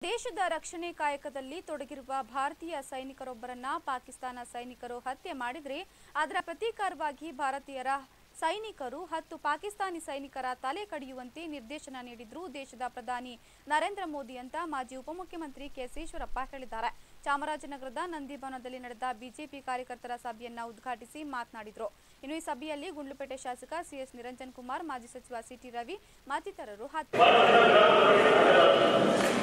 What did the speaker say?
ದೇಶದ ರಕ್ಷಣೆ ಕಾಯಕದಲ್ಲಿ ತೊಡಗಿರುವ ಭಾರತೀಯ ಸೈನಿಕರೊಬ್ಬರನ್ನ ಪಾಕಿಸ್ತಾನ ಸೈನಿಕರು ಹತ್ಯೆ ಮಾಡಿದ್ರೆ ಅದರ ಪ್ರತೀಕಾರವಾಗಿ ಭಾರತೀಯರ ಸೈನಿಕರು ಹತ್ತು ಪಾಕಿಸ್ತಾನಿ ಸೈನಿಕರ ತಲೆ ಕಡಿಯುವಂತೆ ನಿರ್ದೇಶನ ನೀಡಿದ್ರು ದೇಶದ ಪ್ರಧಾನಿ ನರೇಂದ್ರ ಮೋದಿ ಅಂತ ಮಾಜಿ ಉಪಮುಖ್ಯಮಂತ್ರಿ ಕೆಎಸ್ ಈಶ್ವರಪ್ಪ ಹೇಳಿದ್ದಾರೆ ಚಾಮರಾಜನಗರದ ನಂದಿಭವನದಲ್ಲಿ ನಡೆದ ಬಿಜೆಪಿ ಕಾರ್ಯಕರ್ತರ ಸಭೆಯನ್ನ ಉದ್ಘಾಟಿಸಿ ಮಾತನಾಡಿದ್ರು ಇನ್ನು ಈ ಸಭೆಯಲ್ಲಿ ಗುಂಡ್ಲುಪೇಟೆ ಶಾಸಕ ಸಿಎಸ್ ನಿರಂಜನ್ ಕುಮಾರ್ ಮಾಜಿ ಸಚಿವ ಸಿಟಿ ರವಿ ಮತ್ತಿತರರು ಹಾಜರಿದ್ದರು